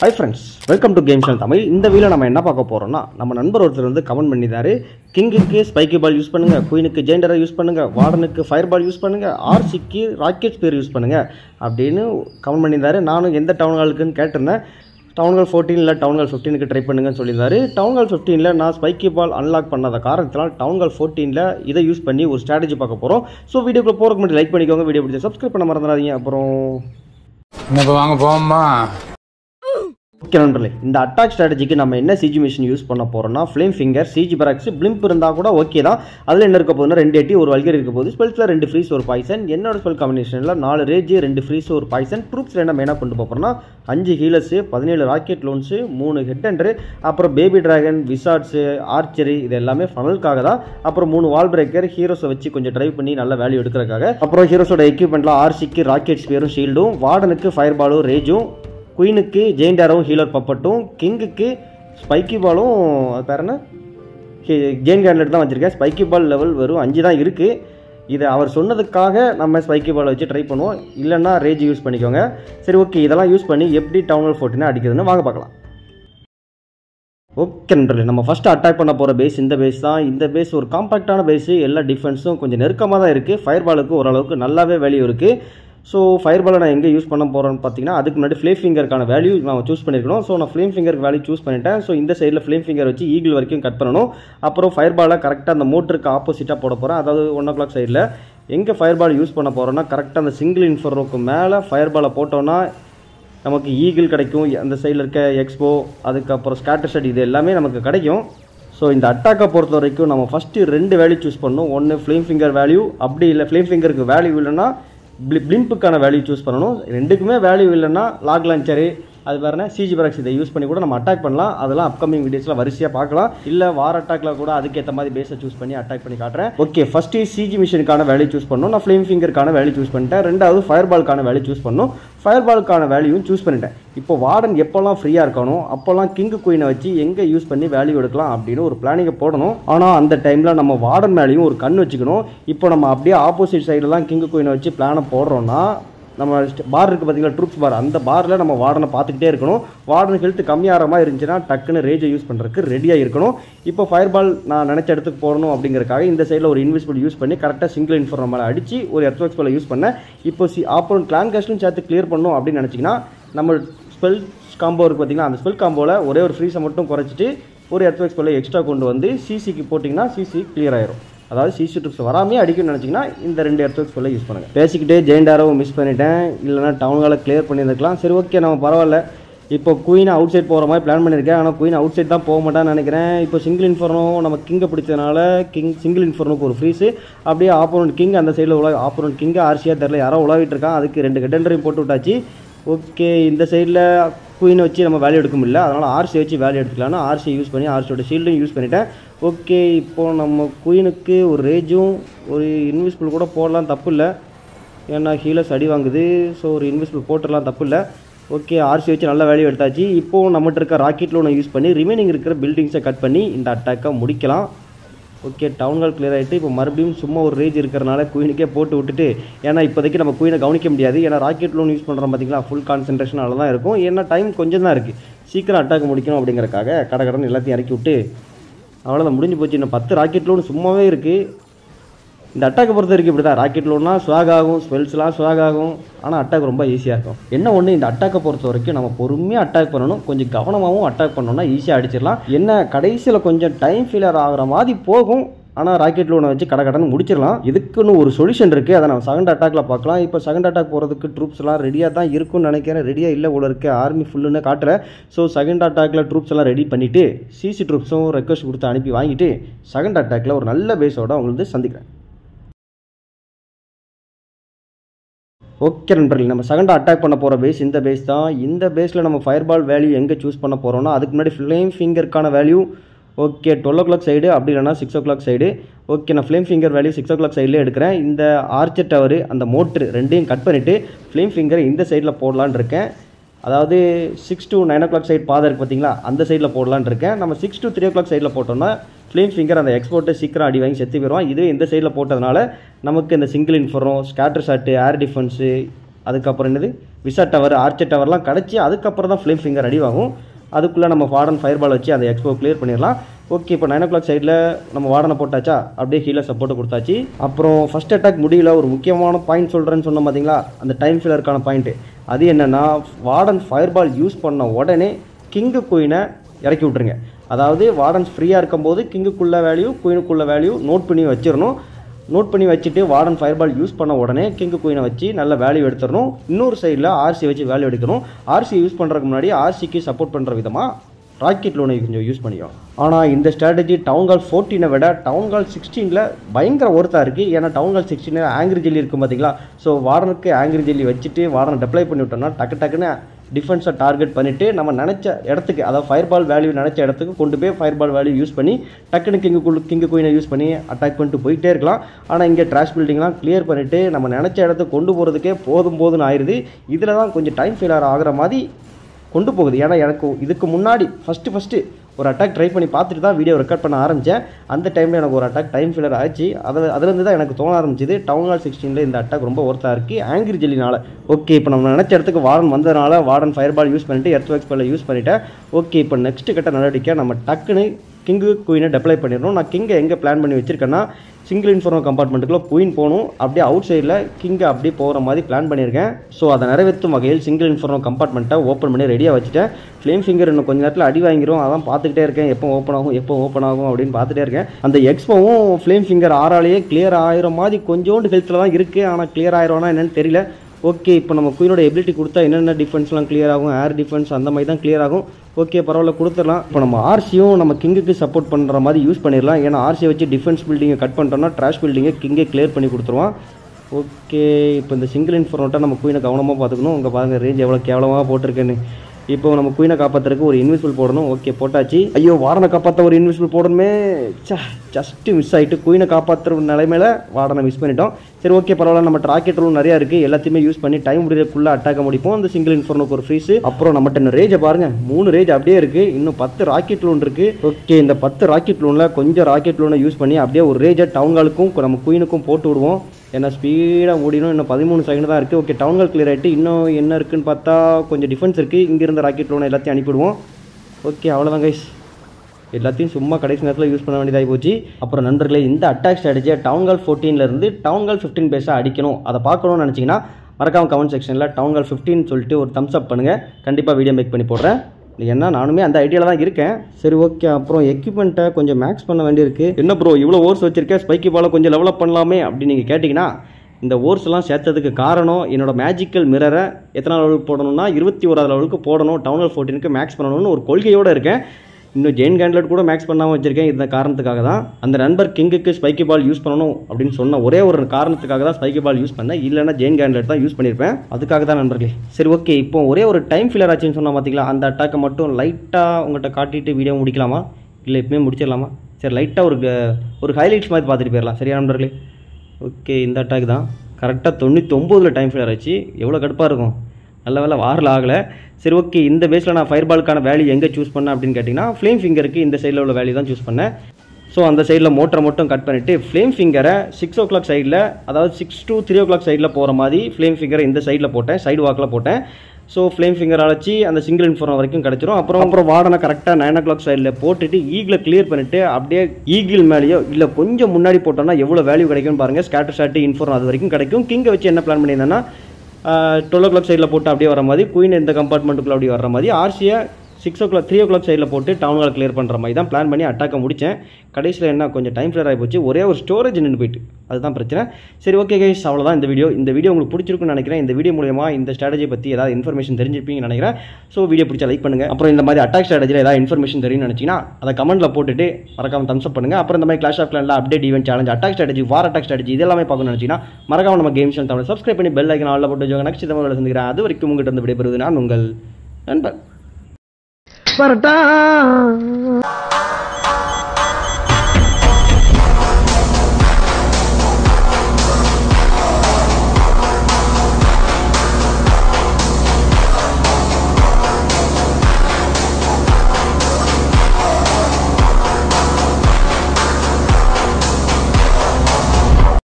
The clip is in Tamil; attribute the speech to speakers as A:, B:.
A: hi friends welcome to game channel Tamil இந்த வீடியோ நம்ம என்ன பார்க்க போறோம்னா நம்ம நண்பர் ஒருத்தர் வந்து கமெண்ட் பண்ணியிருந்தாரு கிங்குக்கு ஸ்பைக்கி பால் யூஸ் பண்ணுங்க குயினுக்கு ஜெயிண்டரை யூஸ் பண்ணுங்க வார்டனுக்கு ஃபயர் பால் யூஸ் பண்ணுங்க ஆர்சிக்கு ராக்கெட் ஸ்பேர் யூஸ் பண்ணுங்க அப்படின்னு கமெண்ட் பண்ணியிருந்தாரு நானும் எந்த டவுன் ஹாலுக்குன்னு கேட்டிருந்தேன் டவுன் ஹால் ஃபோர்டீனில் டவுன் ஹால் ஃபிஃப்டீனுக்கு ட்ரை பண்ணுங்கன்னு சொல்லியிருந்தாரு டவுன் ஹால் ஃபிஃப்டீனில் நான் ஸ்பைக்கி பால் அன்லாக் பண்ணாத காரணத்தினால் டவுன் ஹால் ஃபோர்டீனில் இதை யூஸ் பண்ணி ஒரு ஸ்ட்ராட்டஜி பார்க்க போகிறோம் ஸோ வீடியோக்குள்ள போகிறதுக்கு முன்னாடி லைக் பண்ணிக்கோங்க வீடியோ பிடிச்சி சப்ஸ்கிரைப் பண்ண மறந்துடாதீங்க அப்புறம்
B: என்ன இப்ப வாங்க போவோமா
A: ஓகே நண்பர்களே இந்த அட்டாக் ஸ்ட்ராட்டஜிக்கு நம்ம என்ன சிஜி மிஷின் யூஸ் பண்ண போறோம்னா flame finger siege barracks blimp இருந்தால் கூட ஓகே தான் அதில் என்ன இருக்க போகுதுன்னா ரெண்டு எட்டி ஒரு வல்கர் இருக்க போகுது ஸ்பெல்ஸில் ரெண்டு ஃப்ரீஸ் ஒரு பாய்சன் என்னோட ஸ்பெல் காம்பினேஷனில் நாலு ரேஜ் ரெண்டு ஃப்ரீஸ் ஒரு பாய்சன் ட்ரூப்ஸில் என்ன மெயினாக கொண்டு போகிறோம்னா அஞ்சு ஹீலர்ஸு பதினேழு ராக்கெட் லோன்ஸு மூணு ஹெட் அண்டரு அப்புறம் பேபி டிராகன் விசார்ட்ஸு ஆர்ச்சரி இது எல்லாமே ஃபனலுக்காக தான் அப்புறம் மூணு வால் பிரேக்கர் ஹீரோஸை வச்சு கொஞ்சம் ட்ரைவ் பண்ணி நல்ல வேல்யூ எடுக்கிறதுக்காக அப்புறம் ஹீரோஸோட எக்யூப்மெண்ட்டில் ஆர்சிக்கு ராக்கெட் ஸ்பியரும் ஷீல்டும் வார்டனுக்கு ஃபயர் பாலும் ரேஜும் குயினுக்கு ஜெயின்டாரும் ஹீலர் பப்பட்டும் கிங்குக்கு ஸ்பைக்கி பாலும் அது பேர் என்ன ஜெயின் கேண்ட்லெட் தான் வச்சுருக்கேன் ஸ்பைக்கி பால் லெவல் வெறும் அஞ்சு தான் இருக்குது இது அவர் சொன்னதுக்காக நம்ம ஸ்பைக்கி பாலை வச்சு ட்ரை பண்ணுவோம் இல்லைன்னா ரேஜ் யூஸ் பண்ணிக்கோங்க சரி ஓகே இதெல்லாம் யூஸ் பண்ணி எப்படி டவுன் ஹால் ஃபோர்ட்டினா அடிக்கிறதுன்னு வாங்க பார்க்கலாம் ஓகே நண்பர்களே நம்ம ஃபஸ்ட்டு அட்டாக் பண்ண போகிற பேஸ் இந்த பேஸ் தான் இந்த பேஸ் ஒரு காம்பாக்டான பேஸு எல்லா டிஃபென்ஸும் கொஞ்சம் நெருக்கமாக தான் இருக்குது ஃபயர் பாலுக்கு ஓரளவுக்கு நல்லாவே வேல்யூ இருக்குது ஸோ ஃபயர் பாலை நான் எங்கே யூஸ் பண்ண போகிறேன்னு பார்த்தீங்கன்னா அதுக்கு முன்னாடி ஃப்ளேம் ஃபிங்கருக்கான வேல்யூ நான் சூஸ் பண்ணியிருக்கணும் ஸோ நான் ஃப்ளேம் ஃபிங்கருக்கு வேல்யூ சூஸ் பண்ணிட்டேன் ஸோ இந்த சைடில் ஃப்ளேம் ஃபிங்கர் வச்சு ஈகிள் வரைக்கும் கட் பண்ணணும் அப்புறம் ஃபயர் பாலை கரெக்டாக அந்த மோட்டருக்கு ஆப்போசிட்டாக போட போகிறேன் அதாவது ஒன் ஓ கிளாக் சைடில் எங்கே ஃபயர் பால் யூஸ் பண்ண போகிறோன்னா கரெக்டாக அந்த சிங்கிள் இன்ஃபர்ரோக்கு மேலே ஃபயர் பாலை போட்டோன்னா நமக்கு ஈகிள் கிடைக்கும் அந்த சைடில் இருக்க எக்ஸ்போ அதுக்கப்புறம் ஸ்கேட்டர் ஷட் இது எல்லாமே நமக்கு கிடைக்கும் ஸோ இந்த அட்டாக்கை பொறுத்த வரைக்கும் நம்ம ஃபஸ்ட்டு ரெண்டு வேல்யூ சூஸ் பண்ணணும் ஒன்று ஃப்ளேம் ஃபிங்கர் வேல்யூ அப்படி இல்லை ஃப்ளேம் ஃபிங்கருக்கு வேல்யூ இல்லைன்னா பிளி பிளிம்புக்கான வேல்யூ சூஸ் பண்ணணும் ரெண்டுக்குமே வேல்யூ இல்லைன்னா லாக் லான்ச்சரு அது வேறு சிஜி பராக்ஸ் இதை யூஸ் பண்ணி கூட நம்ம அட்டாக் பண்ணலாம் அதெல்லாம் அப்கமிங் வீடியோஸில் வரிசையாக பார்க்கலாம் இல்லை வார் அட்டாக்ல கூட அதுக்கேற்ற மாதிரி பேஸை சூஸ் பண்ணி அட்டாக் பண்ணி காட்டுறேன் ஓகே ஃபஸ்ட்டு சிஜி மிஷினுக்கான வேல்யூ சூஸ் பண்ணணும் நான் ஃப்ளேம் ஃபிங்கருக்கான வேல்யூ சூஸ் பண்ணிட்டேன் ரெண்டாவது ஃபயர் பாலுக்கான வேல்யூ சூஸ் பண்ணணும் ஃபயர் பாலுக்கான வேல்யூவும் சூஸ் பண்ணிட்டேன் இப்போ வார்டன் எப்போல்லாம் ஃப்ரீயாக இருக்கணும் அப்போல்லாம் கிங்கு குயினை வச்சு எங்கே யூஸ் பண்ணி வேல்யூ எடுக்கலாம் அப்படின்னு ஒரு பிளானிங்கை போடணும் ஆனால் அந்த டைமில் நம்ம வார்டன் மேலேயும் ஒரு கண் வச்சுக்கணும் இப்போ நம்ம அப்படியே ஆப்போசிட் சைடெலாம் கிங்கு குயினை வச்சு பிளானை போடுறோன்னா நம்ம பார் இருக்குது பார்த்தீங்களா ட்ரூப்ஸ் பார் அந்த பாரில் நம்ம வார்டனை பார்த்துக்கிட்டே இருக்கணும் வார்டன் ஹெல்த் கம்மியாகிற மாதிரி இருந்துச்சுன்னா டக்குன்னு ரேஜை யூஸ் பண்ணுறதுக்கு ரெடியாக இருக்கணும் இப்போ ஃபயர் பால் நான் நினச்ச இடத்துக்கு போடணும் அப்படிங்கிறக்காக இந்த சைடில் ஒரு இன்விசிபிள் யூஸ் பண்ணி கரெக்டாக சிங்கிள் இன்ஃபர் மேலே அடித்து ஒரு எர்த்வெக்ஸ் பால் யூஸ் பண்ணேன் இப்போ சி ஆப்போன் கிளான் கேஸ்ட்டும் சேர்த்து கிளியர் பண்ணணும் அப்படின்னு நினச்சிங்கன்னா நம்ம ஸ்பெல் காம்போ இருக்குது பார்த்தீங்கன்னா அந்த ஸ்பெல் காம்போவில் ஒரே ஒரு ஃப்ரீஸை மட்டும் குறைச்சிட்டு ஒரு எர்த்வெக்ஸ் பால் எக்ஸ்ட்ரா கொண்டு வந்து சிசிக்கு போட்டிங்கன்னா சிசி கிளியர் ஆயிரும் அதாவது சிசி ட்ரிப்ஸ் வராமே அடிக்கணும்னு நினச்சிங்கன்னா இந்த ரெண்டு எர்த்வெக்ஸ் போல யூஸ் பண்ணுங்கள் பேசிக்கிட்டே ஜெயின் ஆரோவை மிஸ் பண்ணிட்டேன் இல்லைனா டவுன்கால கிளியர் பண்ணியிருந்துக்கலாம் சரி ஓகே நம்ம பரவாயில்ல இப்போ குயின் அவுட் சைட் போகிற மாதிரி பிளான் பண்ணியிருக்கேன் ஆனால் குயின் அவுட் சைட் தான் போக மாட்டான்னு நினைக்கிறேன் இப்போ சிங்கிள் இன்ஃபர்னோ நம்ம கிங்கை பிடிச்சதுனால கிங் சிங்கிள் இன்ஃபர்னுக்கு ஒரு ஃப்ரீஸு அப்படியே ஆப்போனண்ட் கிங் அந்த சைடில் உலக ஆப்போனண்ட் கிங்கு ஆர்சியாக தெரில யாரோ உலாவிட்டு இருக்கான் அதுக்கு ரெண்டு கெட்டண்டரையும் போட்டு விட்டாச்சு ஓகே இந்த சைடில் குயினை வச்சு நம்ம வேல்யூ எடுக்க முடியல அதனால் ஆர்சி வச்சு வேல்யூ எடுத்துக்கலாம்னு ஆர்சி யூஸ் பண்ணி ஆர்சியோட ஷீல்டும் யூஸ் பண்ணிட்டேன் ஓகே இப்போது நம்ம குயினுக்கு ஒரு ரேஜும் ஒரு இன்விசிபிள் கூட போடலாம் தப்பு இல்லை ஏன்னா ஹீலர்ஸ் அடி வாங்குது ஸோ ஒரு இன்விசிபிள் போட்டுடலாம் தப்பு இல்லை ஓகே ஆர்சி வச்சு நல்ல வேல்யூ எடுத்தாச்சு இப்போது நம்மகிட்ட இருக்க ராக்கெட் லோனை யூஸ் பண்ணி ரிமைனிங் இருக்கிற பில்டிங்ஸை கட் பண்ணி இந்த அட்டாக்கை முடிக்கலாம் ஓகே டவுன் ஹால் கிளியர் ஆகிட்டு இப்போ மறுபடியும் சும்மா ஒரு ரேஜ் இருக்கிறனால குயினுக்கே போட்டு விட்டுட்டு ஏன்னா இப்போதைக்கு நம்ம குயினை கவனிக்க முடியாது ஏன்னா ராக்கெட் லோன் யூஸ் பண்ணுறோம் பார்த்தீங்களா ஃபுல் கான்சன்ட்ரேஷன் அதில் தான் இருக்கும் ஏன்னா டைம் கொஞ்சம் தான் இருக்குது சீக்கிரம் அட்டாக் முடிக்கணும் அப்படிங்கிறக்காக கடை கடன் எல்லாத்தையும் இறக்கி விட்டு அவ்வளோதான் முடிஞ்சு போச்சு இன்னும் பத்து ராக்கெட் லோன் சும்மாவே இருக்குது இந்த அட்டாக்கை பொறுத்த வரைக்கும் இப்படி தான் ராக்கெட் லோன்னா ஸ்வாக் ஆகும் ஸ்பெல்ஸ்லாம் ஸ்வாக் ஆகும் ஆனால் அட்டாக் ரொம்ப ஈஸியாக இருக்கும் என்ன ஒன்று இந்த அட்டாக்கை பொறுத்த வரைக்கும் நம்ம பொறுமையாக அட்டாக் பண்ணணும் கொஞ்சம் கவனமாகவும் அட்டாக் பண்ணோம்னா ஈஸியாக அடிச்சிடலாம் என்ன கடைசியில் கொஞ்சம் டைம் ஃபீலர் ஆகிற மாதிரி போகும் ஆனால் ராக்கெட் லோனை வச்சு கடை கடன்னு முடிச்சிடலாம் இதுக்குன்னு ஒரு சொல்யூஷன் இருக்குது அதை நம்ம செகண்ட் அட்டாக்ல பார்க்கலாம் இப்போ செகண்ட் அட்டாக் போகிறதுக்கு ட்ரூப்ஸ்லாம் ரெடியாக தான் இருக்கும்னு நினைக்கிறேன் ரெடியாக இல்லை உள்ள இருக்க ஆர்மி ஃபுல்லுன்னு காட்டுறேன் ஸோ செகண்ட் அட்டாக்ல ட்ரூப்ஸ் எல்லாம் ரெடி பண்ணிவிட்டு சிசி ட்ரூப்ஸும் ரெக்வஸ்ட் கொடுத்து அனுப்பி வாங்கிட்டு செகண்ட் அட்டாக்ல ஒரு நல்ல பேஸோட உங்களுக்கு சந்திக்கிறேன் ஓகே நண்பர்கள் நம்ம செகண்ட் அட்டாக் பண்ண போகிற பேஸ் இந்த பேஸ் தான் இந்த பேஸில் நம்ம ஃபயர் பால் வேல்யூ எங்கே சூஸ் பண்ண போகிறோம்னா அதுக்கு முன்னாடி ஃப்ளேம் ஃபிங்கருக்கான value okay twelve o'clock side அப்படி இல்லைனா six o'clock side okay நான் flame finger value six o'clock சைட்லேயே எடுக்கிறேன் இந்த ஆர்ச்சர் டவர் அந்த மோட்ரு ரெண்டையும் கட் பண்ணிவிட்டு ஃப்ளேம் ஃபிங்கரை இந்த சைடில் போடலான்னு இருக்கேன் அதாவது six to nine o'clock side பாதை இருக்குது பார்த்தீங்களா அந்த சைடில் போடலான்னு இருக்கேன் நம்ம six to three o'clock சைடில் போட்டோம்னா ஃப்ளேம் ஃபிங்கர் அந்த எக்ஸ்போர்ட்டை சீக்கிரம் அடி வாங்கி செத்து போயிடுவான் இதுவே இந்த சைடில் போட்டதுனால நமக்கு இந்த சிங்கிள் இன்ஃபரும் ஸ்கேட்டர் ஷாட்டு ஏர் டிஃபென்ஸு அதுக்கப்புறம் என்னது விசா டவர் ஆர்ச்சர் டவர்லாம் கிடச்சி அதுக்கப்புறம் தான் ஃப்ளேம் ஃபிங்கர் அடிவாகும் அதுக்குள்ளே நம்ம வார்டன் ஃபயர் பால் வச்சு அந்த எக்ஸ்போ கிளியர் பண்ணிடலாம் ஓகே இப்போ நைன் ஓ கிளாக் சைடில் நம்ம வார்டனை போட்டாச்சா அப்படியே ஹீலர் சப்போர்ட் கொடுத்தாச்சு அப்புறம் ஃபஸ்ட் அட்டாக் முடியல ஒரு முக்கியமான பாயிண்ட் சொல்கிறேன்னு சொன்னோம் பார்த்தீங்களா அந்த டைம் ஃபில்லருக்கான பாயிண்ட்டு அது என்னென்னா வார்டன் ஃபயர் பால் யூஸ் பண்ண உடனே கிங்கு குயினை இறக்கி விட்ருங்க அதாவது வார்டன்ஸ் ஃப்ரீயாக இருக்கும்போது கிங்குக்குள்ள வேல்யூ குயினுக்குள்ள வேல்யூ நோட் பண்ணி வச்சிடணும் நோட் பண்ணி வச்சுட்டு வார்டன் ஃபயர் பால் யூஸ் பண்ண உடனே கிங்கு குயினை வச்சு நல்ல வேல்யூ எடுத்துடணும் இன்னொரு சைடில் ஆர்சி வச்சு வேல்யூ எடுக்கணும் ஆர்சி யூஸ் பண்ணுறதுக்கு முன்னாடி ஆர்சிக்கு சப்போர்ட் பண்ணுற விதமாக ராக்கெட் லோனை கொஞ்சம் யூஸ் பண்ணிக்கும் ஆனால் இந்த ஸ்ட்ராட்டஜி டவுன் கால் ஃபோர்டீனை விட டவுன் கால் சிக்ஸ்டீனில் பயங்கர ஒருத்தா இருக்குது ஏன்னா டவுன் கால் சிக்ஸ்டீனில் ஆங்கிரி ஜெல்லி இருக்கும் பார்த்தீங்களா ஸோ வார்டனுக்கு ஆங்கிரி ஜெல்லி வச்சுட்டு வார்டனை டெப்ளை பண்ணி விட்டோம்னா டக்கு டக்குன்னு டிஃபென்ஸை டார்கெட் பண்ணிவிட்டு நம்ம நினச்ச இடத்துக்கு அதாவது ஃபயர் பால் வேல்யூ நினச்ச இடத்துக்கு கொண்டு போய் ஃபயர் பால் வேல்யூ யூஸ் பண்ணி டக்குன்னு கிங்கு குழு கிங்கு குயினை யூஸ் பண்ணி அட்டாக் பண்ணிட்டு போயிட்டே இருக்கலாம் ஆனால் இங்கே ட்ராஷ் பில்டிங்லாம் கிளியர் பண்ணிவிட்டு நம்ம நினச்ச இடத்துக்கு கொண்டு போகிறதுக்கே போதும் போதும்னு ஆயிடுது இதில் தான் கொஞ்சம் டைம் ஃபெயிலர் ஆகிற மாதிரி கொண்டு போகுது ஏன்னா எனக்கு இதுக்கு முன்னாடி ஃபஸ்ட்டு ஃபஸ்ட்டு ஒரு அட்டாக் ட்ரை பண்ணி பார்த்துட்டு தான் வீடியோ ரெக்கார்ட் பண்ண ஆரம்பித்தேன் அந்த டைமில் எனக்கு ஒரு அட்டாக் டைம் ஃபில்லர் ஆச்சு அதில் அதுலேருந்து தான் எனக்கு தோண ஆரம்பிச்சது டவுன் ஹால் சிக்ஸ்டீனில் இந்த அட்டாக் ரொம்ப ஒர்த்தாக இருக்குது ஆங்கிரி ஜெல்லினால ஓகே இப்போ நம்ம நினச்ச இடத்துக்கு வார்டன் வந்ததுனால வார்டன் ஃபயர் பால் யூஸ் பண்ணிட்டு எர்த் ஒர்க்ஸ் பால் யூஸ் பண்ணிட்டேன் ஓகே இப்போ நெக்ஸ்ட் கட்ட நடவடிக்கை நம்ம டக்குன்னு கிங்கு குயினை டெப்ளை பண்ணிடணும் நான் கிங்கை எங்கே பிளான் பண்ணி வச்சிருக்கேன்னா சிங்கிள் இன்ஃபார்ம் கம்பார்ட்மெண்ட்டுக்குள்ளே குயின் போகணும் அப்படியே அவுட் சைடில் கிங்கை அப்படியே போகிற மாதிரி பிளான் பண்ணியிருக்கேன் ஸோ அதை நிறைவேற்றும் வகையில் சிங்கிள் இன்ஃபார்ம் கம்பார்ட்மெண்ட்டை ஓப்பன் பண்ணி ரெடியாக வச்சுட்டேன் ஃப்ளேம் ஃபிங்கர் இன்னும் கொஞ்ச நேரத்தில் அடி வாங்கிரும் அதான் பார்த்துக்கிட்டே இருக்கேன் எப்போ ஓப்பன் ஆகும் எப்போ ஓப்பன் ஆகும் அப்படின்னு பார்த்துட்டே இருக்கேன் அந்த எக்ஸ்போவும் ஃப்ளேம் ஃபிங்கர் ஆறாலேயே கிளியர் ஆகிற மாதிரி கொஞ்சோண்டு ஹெல்த்தில் தான் இருக்குது ஆனால் கிளியர் ஆயிரும்னா என்னன்னு தெரியல ஓகே இப்போ நம்ம குயினோட எபிலிட்டி கொடுத்தா என்னென்ன டிஃபென்ஸ்லாம் கிளியர் ஆகும் ஏர் டிஃபென்ஸ் அந்த மாதிரி தான் கிளியர் ஆகும் ஓகே பரவாயில்ல கொடுத்துடலாம் இப்போ நம்ம ஆர்சியும் நம்ம கிங்குக்கு சப்போர்ட் பண்ணுற மாதிரி யூஸ் பண்ணிடலாம் ஏன்னா ஆர்சியை வச்சு டிஃபென்ஸ் பில்டிங்கை கட் பண்ணிட்டோம்னா ட்ராஷ் பில்டிங்கை கிங்கே கிளியர் பண்ணி கொடுத்துருவான் ஓகே இப்போ இந்த சிங்கிள் இன்ஃபர்னோட்டாக நம்ம குயினை கவனமாக பார்த்துக்கணும் உங்கள் பாருங்க ரேஞ்ச் எவ்வளோ கேவலமாக போட்டிருக்கேன்னு இப்போ நம்ம குயினை காப்பாற்றுறதுக்கு ஒரு இன்விசிபிள் போடணும் ஓகே போட்டாச்சு ஐயோ வாரனை காப்பாற்ற ஒரு இன்விசிபிள் போடணுமே சா ஜஸ்ட்டு மிஸ் ஆகிட்டு குயினை காப்பாற்றுற நிலைமையில வார்டனை மிஸ் பண்ணிட்டோம் சரி ஓகே பரவாயில்ல நம்ம ராக்கெட் ரூல் நிறையா இருக்குது எல்லாத்தையுமே யூஸ் பண்ணி டைம் முடியறதுக்குள்ளே அட்டாக்க முடிப்போம் அந்த சிங்கிள் இன்ஃபர்னுக்கு ஒரு ஃப்ரீஸ் அப்புறம் நம்மகிட்ட இன்னும் ரேஜை பாருங்க மூணு ரேஜ் அப்படியே இருக்குது இன்னும் பத்து ராக்கெட் லோன் இருக்குது ஓகே இந்த பத்து ராக்கெட் லோனில் கொஞ்சம் ராக்கெட் லோனை யூஸ் பண்ணி அப்படியே ஒரு ரேஜை டவுன்காலுக்கும் நம்ம குயினுக்கும் போட்டு விடுவோம் ஏன்னா ஸ்பீடாக ஓடிடும் இன்னும் பதிமூணு செகண்ட் தான் இருக்குது ஓகே டவுன்கால் கிளியர் ஆகிட்டு இன்னும் என்ன இருக்குன்னு பார்த்தா கொஞ்சம் டிஃபென்ஸ் இருக்குது இங்கே இருந்த ராக்கெட் லோனை எல்லாத்தையும் அனுப்பிடுவோம் ஓகே அவ்வளோதான் கைஸ் எல்லாத்தையும் சும்மா கடைசி நேரத்தில் யூஸ் பண்ண வேண்டியதாகி போச்சு அப்புறம் நண்பர்களே இந்த அட்டாக் ஸ்ட்ராட்டஜியை டவுன்கால் ஃபோர்டீன்லேருந்து டவுன்கால் ஃபிஃப்டீன் பேஸாக அடிக்கணும் அதை பார்க்கணும்னு நினச்சிங்கன்னா மறக்காம கமெண்ட் செக்ஷனில் டவுன்கால் ஃபிஃப்டின் சொல்லிட்டு ஒரு தம்ஸ் அப் பண்ணுங்கள் கண்டிப்பாக வீடியோ மேக் பண்ணி போடுறேன் ஏன்னா நானுமே அந்த ஐடியாவில் தான் இருக்கேன் சரி ஓகே அப்புறம் எக்யூப்மெண்ட்டை கொஞ்சம் மேக்ஸ் பண்ண வேண்டியிருக்கு என்ன ப்ரோ இவ்வளோ ஓர்ஸ் வச்சிருக்கேன் ஸ்பைக்கி பாலை கொஞ்சம் டெவலப் பண்ணலாமே அப்படின்னு நீங்கள் கேட்டிங்கன்னா இந்த ஓர்ஸ் எல்லாம் சேர்த்ததுக்கு காரணம் என்னோட மேஜிக்கல் மிரரை எத்தனை லெவலுக்கு போடணும்னா இருபத்தி ஓராவது லெவலுக்கு போடணும் டவுன்லோட் ஃபோர்டீனுக்கு மேக்ஸ் பண்ணணும்னு ஒரு கொள்கையோடு இருக்கேன் இன்னும் ஜெயின் கேண்ட்லெட் கூட மேக்ஸ் பண்ணாமல் வச்சிருக்கேன் இந்த காரணத்துக்காக தான் அந்த நண்பர் கிங்குக்கு ஸ்பைக்கி பால் யூஸ் பண்ணணும் அப்படின்னு சொன்ன ஒரே ஒரு காரணத்துக்காக தான் ஸ்பைக்கி பால் யூஸ் பண்ணேன் இல்லைன்னா ஜெயின் கேண்ட்லெட் தான் யூஸ் பண்ணியிருப்பேன் அதுக்காக தான் நண்பர்களே சரி ஓகே இப்போ ஒரே ஒரு டைம் ஃபில்லர் ஆச்சுன்னு சொன்னால் பார்த்தீங்களா அந்த அட்டாக்கை மட்டும் லைட்டாக உங்கள்கிட்ட காட்டிட்டு வீடியோ முடிக்கலாமா இல்லை எப்பவுமே முடிச்சிடலாமா சரி லைட்டாக ஒரு க- ஒரு ஹைலைட்ஸ் மாதிரி பார்த்துட்டு போயிடலாம் சரியா நண்பர்களே ஓகே இந்த அட்டாக் தான் கரெக்டாக தொண்ணூத்தொம்போதில் டைம் ஃபில்லர் ஆச்சு எவ்வளோ கடுப்பாக இருக்கும் நல்ல வேலை வாரில் ஆகலை சரி ஓகே இந்த பேஸில் நான் ஃபயர் பாலுக்கான வேல்யூ எங்கே சூஸ் பண்ணேன் அப்படின்னு கேட்டிங்கன்னா ஃப்ளேம் ஃபிங்கருக்கு இந்த சைடில் உள்ள வேல்யூ தான் சூஸ் பண்ணேன் ஸோ அந்த சைடில் மோட்டரை மட்டும் கட் பண்ணிவிட்டு ஃப்ளேம் ஃபிங்கரை சிக்ஸ் ஓ கிளாக் சைடில் அதாவது six to three o'clock சைடில் போகிற மாதிரி ஃப்ளேம் ஃபிங்கரை இந்த சைடில் போட்டேன் சைடு வாக்கில் போட்டேன் ஸோ ஃப்ளேம் ஃபிங்கர் அழைச்சி அந்த சிங்கிள் இன்ஃபார்ம் வரைக்கும் கிடச்சிரும் அப்புறம் அப்புறம் வார்டனை கரெக்டாக நைன் ஓ கிளாக் சைடில் போட்டுட்டு ஈகிளை கிளியர் பண்ணிவிட்டு அப்படியே ஈகிள் மேலேயோ இல்லை கொஞ்சம் முன்னாடி போட்டோம்னா எவ்வளோ வேல்யூ கிடைக்கும்னு பாருங்கள் ஸ்கேட்டர் ஷாட்டு இன்ஃபார்ம் அது வரைக்கும் கிடைக்கும் கிங்கை வச்சு என்ன பிளான் பண்ணியிருந்தேன்னா டுவெல் ஓ கிளாக் சைடில் போட்டு அப்படியே வர மாதிரி குயின் இந்த கம்பார்ட்மெண்ட்டுக்குள்ள அப்படியே வர மாதிரி ஆர்சியை six o'clock three o'clock சைடில் போட்டு டவுன் ஹால் கிளியர் பண்ணுற மாதிரி தான் பிளான் பண்ணி அட்டாக்கை முடித்தேன் கடைசியில் என்ன கொஞ்சம் டைம் ஃபிளர் ஆகி போச்சு ஒரே ஒரு ஸ்டோரேஜ் நின்று போயிட்டு அதுதான் பிரச்சனை சரி ஓகே கைஸ் அவ்வளோதான் இந்த வீடியோ இந்த வீடியோ உங்களுக்கு பிடிச்சிருக்குன்னு நினைக்கிறேன் இந்த வீடியோ மூலயமா இந்த ஸ்ட்ராட்டஜி பற்றி ஏதாவது இன்ஃபர்மேஷன் தெரிஞ்சிருப்பீங்கன்னு நினைக்கிறேன் ஸோ வீடியோ பிடிச்சா லைக் பண்ணுங்கள் அப்புறம் இந்த மாதிரி அட்டாக் ஸ்ட்ராட்டஜியில் ஏதாவது இன்ஃபர்மேஷன் தெரியும்னு நினச்சிங்கன்னா அதை கமெண்ட்டில் போட்டுட்டு மறக்காம தம்ஸ் அப் பண்ணுங்கள் அப்புறம் இந்த மாதிரி கிளாஷ் ஆஃப் கிளானில் update event challenge attack strategy war attack strategy இதெல்லாமே பார்க்கணும்னு நினச்சிங்கன்னா மறக்காம நம்ம கேம்ஸ் தமிழ் சப்ஸ்கிரைப் பண்ணி பெல் ஐக்கன் ஆளில் போட்டு வச்சுக்கோங்க நெக்ஸ்ட் தமிழ் சந்திக்கிறேன் அது வரைக்கும் உங்கள்கிட்ட வந்து விடைபெறுவது நான் உங்கள் நண்பர்
C: வரட்டா